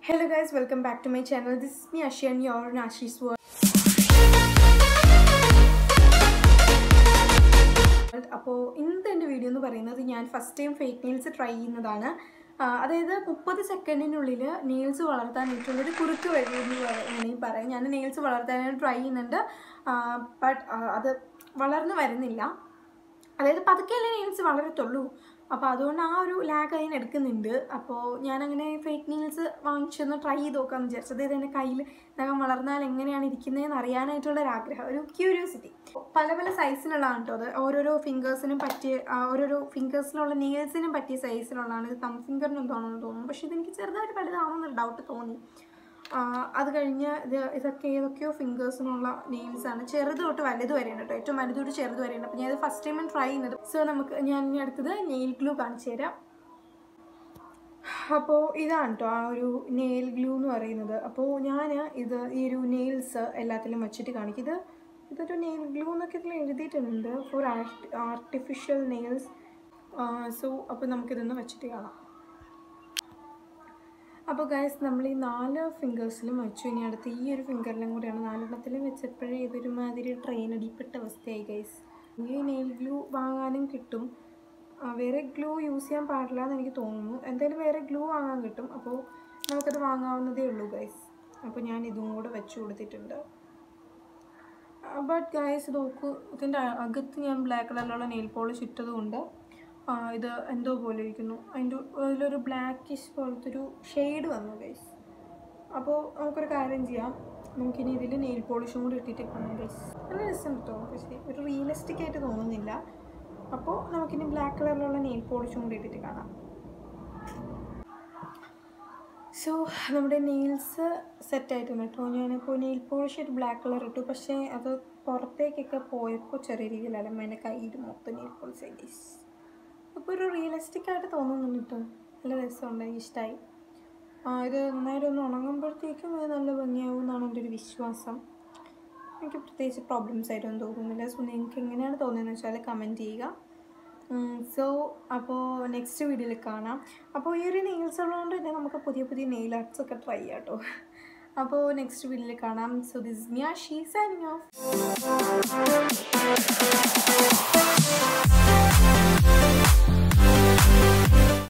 Hello guys, welcome back to my channel. This is me Ashi and you're in Ashi's World. അപ്പോൾ ഇന്നത്തെ എൻ്റെ video എന്ന് പറയുന്നത് ഞാൻ first time fake nails try ചെയ്യുന്നതാണ് ആ, അതായത് മുപ്പത് സെക്കൻഡിനുള്ളിൽ നെയിൽസ് വളർത്താനായിട്ടുള്ളൊരു കുറുക്ക് വഴി എന്ന് പറ- വേണമെങ്കിൽ പറയാം ഞാൻ നെയിൽസ് വളർത്താനായിട്ട് ട്രൈ ചെയ്യുന്നുണ്ട് ബട്ട് അത് വളർന്നു വരുന്നില്ല അതായത് പതുക്കെയല്ലേ നെയിൽസ് വളരത്തുള്ളൂ അപ്പോൾ അതുകൊണ്ട് ആ ഒരു ലാഗ് അതിന് എടുക്കുന്നുണ്ട് അപ്പോൾ ഞാനങ്ങനെ ഫേക്ക് നെയിൽസ് വാങ്ങിച്ചൊന്ന് ട്രൈ ചെയ്ത് നോക്കാമെന്ന് വിചാരിച്ചു അതായത് എൻ്റെ കയ്യിൽ നഖം വളർന്നാൽ എങ്ങനെയാണ് ഇരിക്കുന്നതെന്ന് അറിയാനായിട്ടുള്ള ഒരു ആഗ്രഹം ഒരു ക്യൂരിയോസിറ്റി പല പല സൈസിലുള്ളതാണ് കേട്ടോ അത് ഓരോരോ ഫിംഗേഴ്സിനും പറ്റിയ ആ, ഓരോരോ ഫിംഗേഴ്സിലുള്ള നെയിൽസിനും പറ്റിയ സൈസിലുള്ളതാണ് ഇത് തം ഫിംഗറിനും തോന്നുന്നു തോന്നുന്നു പക്ഷേ ഇതെനിക്ക് ചെറുതായിട്ട് വലുതാണെന്നൊരു ഡൗട്ട് തോന്നി ആ, അത് കഴിഞ്ഞ് ഇത് ഇതൊക്കെ ഏതൊക്കെയോ ഫിംഗേഴ്സിനുള്ള നെയിൽസ് ആണ് ചെറുത് തൊട്ട് വലുത് വരെയുണ്ട് കേട്ടോ ഏറ്റവും വലുത് തൊട്ട് ചെറുത് വരെയുണ്ട് അപ്പോൾ ഞാൻ ഇത് ഫസ്റ്റ് ടൈം ട്രൈ ചെയ്യുന്നത് സോ നമുക്ക് ഞാൻ ഇനി അടുത്തത് നെയിൽ ഗ്ലൂ കാണിച്ചു തരാം അപ്പോൾ ഇതാണ് കേട്ടോ ആ ഒരു നെയിൽ ഗ്ലൂ എന്ന് പറയുന്നത് അപ്പോൾ ഞാൻ ഇത് ഈ ഒരു നെയിൽസ് എല്ലാത്തിലും വെച്ചിട്ട് കാണിക്കും ഇത് ഇതൊരു നെയിൽ ഗ്ലൂ എന്നൊക്കെ ഇതിൽ എഴുതിയിട്ടുണ്ട് ഫോർ ആർട്ടിഫിഷ്യൽ നെയിൽസ് സോ അപ്പോൾ നമുക്കിതൊന്ന് വെച്ചിട്ട് കാണാം അപ്പോൾ ഗൈസ് നമ്മൾ ഈ നാല് ഫിംഗേഴ്സിലും വെച്ചു ഇനി അടുത്ത് ഈ ഒരു ഫിംഗറിലും കൂടെയാണ് നാലെണ്ണത്തിലും വെച്ചപ്പോഴേ ഇതൊരു മാതിരി ട്രെയിൻ അടിപ്പെട്ട അവസ്ഥയായി ഗൈസ് ഈ നെയിൽ ഗ്ലൂ വാങ്ങാനും കിട്ടും ആ, വേറെ ഗ്ലൂ യൂസ് ചെയ്യാൻ പാടില്ല എന്ന് എനിക്ക് തോന്നുന്നു എന്തായാലും വേറെ ഗ്ലൂ വാങ്ങാൻ കിട്ടും അപ്പോൾ നമുക്കത് വാങ്ങാവുന്നതേ ഉള്ളൂ ഗൈസ് അപ്പോൾ ഞാൻ ഇതും കൂടെ വെച്ച് കൊടുത്തിട്ടുണ്ട് ബട്ട് ഗൈസ് നോക്കൂ ഇതിൻ്റെ അകത്ത് ഞാൻ ബ്ലാക്ക് കളറിലുള്ള നെയിൽ പോളിഷ് ഇട്ടത് കൊണ്ട് ആ, ഇത് എന്തോ പോലെ ഇരിക്കുന്നു അതിൻ്റെ അതിലൊരു ബ്ലാക്കിഷ് പോലത്തെ ഒരു ഷെയ്ഡ് വന്നു ഗൈസ് അപ്പോൾ നമുക്കൊരു കാര്യം ചെയ്യാം നമുക്കിനി ഇതിൽ നെയിൽ പോളിഷും കൂടി ഇട്ടിട്ട് കാണാം ഗൈസ് നല്ല രസം കേട്ടോ പക്ഷേ ഒരു റിയലിസ്റ്റിക് ആയിട്ട് തോന്നുന്നില്ല അപ്പോൾ നമുക്കിനി ബ്ലാക്ക് കളറിലുള്ള നെയിൽ പോളിഷും കൂടി ഇട്ടിട്ട് കാണാം സോ നമ്മുടെ നെയിൽസ് സെറ്റ് ആയിട്ടുണ്ട് കേട്ടോ ഞാനിപ്പോൾ നെയിൽ പോളിഷ് ഒരു ബ്ലാക്ക് കളർ ഇട്ടു പക്ഷേ അത് പുറത്തേക്കൊക്കെ പോയപ്പോൾ ചെറിയ രീതിയിലല്ല എൻ്റെ കയ്യിൽ മൊത്തം നെയിൽ പോളിഷ് ആയി ഗൈസ് അപ്പോൾ ഒരു റിയലിസ്റ്റിക് ആയിട്ട് തോന്നുന്നുണ്ട് കേട്ടോ നല്ല രസമുണ്ട് എനിക്ക് ഇഷ്ടമായി ഇത് നന്നായിട്ട് ഒന്ന് ഉണങ്ങുമ്പോഴത്തേക്കും അത് നല്ല ഭംഗിയാവും എന്നാണ് എൻ്റെ ഒരു വിശ്വാസം എനിക്ക് പ്രത്യേകിച്ച് പ്രോബ്ലംസ് ആയിട്ടൊന്നും തോന്നുന്നില്ല സോ നിങ്ങൾക്ക് എങ്ങനെയാണ് തോന്നുന്നതെന്ന് വെച്ചാൽ കമൻറ്റ് ചെയ്യുക സോ അപ്പോൾ നെക്സ്റ്റ് വീഡിയോയിൽ കാണാം അപ്പോൾ ഈ ഒരു നെയിൽസ് ഉള്ളതുകൊണ്ട് തന്നെ നമുക്ക് പുതിയ പുതിയ നെയിൽ ആർട്സ് ഒക്കെ ട്രൈ ചെയ്യാം കേട്ടോ അപ്പോൾ നെക്സ്റ്റ് വീഡിയോയിൽ കാണാം so this Mia she signing of